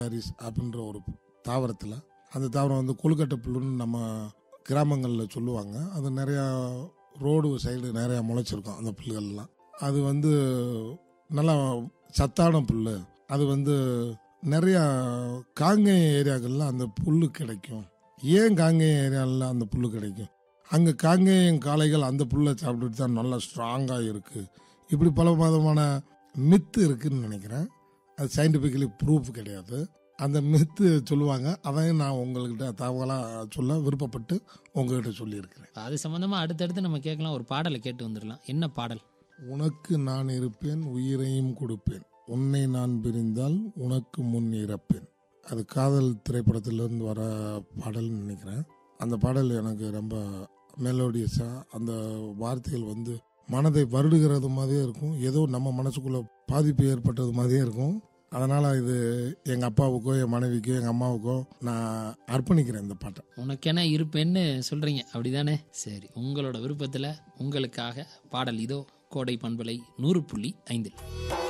Harris அப்படின்ற ஒரு தாவரத்தில் அந்த தாவரம் வந்து கொழுக்கட்டை புல்லுன்னு நம்ம கிராமங்களில் சொல்லுவாங்க அது நிறையா ரோடு சைடு நிறையா முளைச்சிருக்கும் அந்த புல்லுகள்லாம் அது வந்து நல்லா சத்தான புல் அது வந்து நிறையா காங்கேய ஏரியாக்களில் அந்த புல் கிடைக்கும் ஏன் காங்கேய ஏரியாவில் அந்த புல் கிடைக்கும் அங்கே காங்கேயம் காளைகள் அந்த புல்லை சாப்பிட்டுட்டு தான் நல்லா ஸ்ட்ராங்காக இருக்குது இப்படி பல விதமான மித்து இருக்குன்னு நினைக்கிறேன் அது சயின்டிஃபிக்கலி ப்ரூஃப் கிடையாது அந்த மித்து சொல்லுவாங்க அதையும் நான் உங்கள்கிட்ட தகவலாக சொல்ல விருப்பப்பட்டு உங்ககிட்ட சொல்லியிருக்கிறேன் அது சம்பந்தமா அடுத்தடுத்து நம்ம கேட்கலாம் ஒரு பாடலை கேட்டு வந்துடலாம் என்ன பாடல் உனக்கு நான் இருப்பேன் உயிரையும் கொடுப்பேன் உன்னை நான் பிரிந்தால் உனக்கு முன் இறப்பேன் அது காதல் திரைப்படத்திலிருந்து வர பாடல்னு நினைக்கிறேன் அந்த பாடல் எனக்கு ரொம்ப மெலோடியஸாக அந்த வார்த்தைகள் வந்து மனதை வருடுகிறது மாதிரியே இருக்கும் ஏதோ நம்ம மனசுக்குள்ள பாதிப்பு ஏற்பட்டது மாதிரியே இருக்கும் அதனால் இது எங்கள் அப்பாவுக்கோ என் மனைவிக்கோ எங்கள் அம்மாவுக்கோ நான் அர்ப்பணிக்கிறேன் இந்த பாட்டை உனக்கென இருப்பேன்னு சொல்றீங்க அப்படிதானே சரி உங்களோட விருப்பத்துல உங்களுக்காக பாடல் இதோ கோடை பண்பலை நூறு புள்ளி ஐந்தில்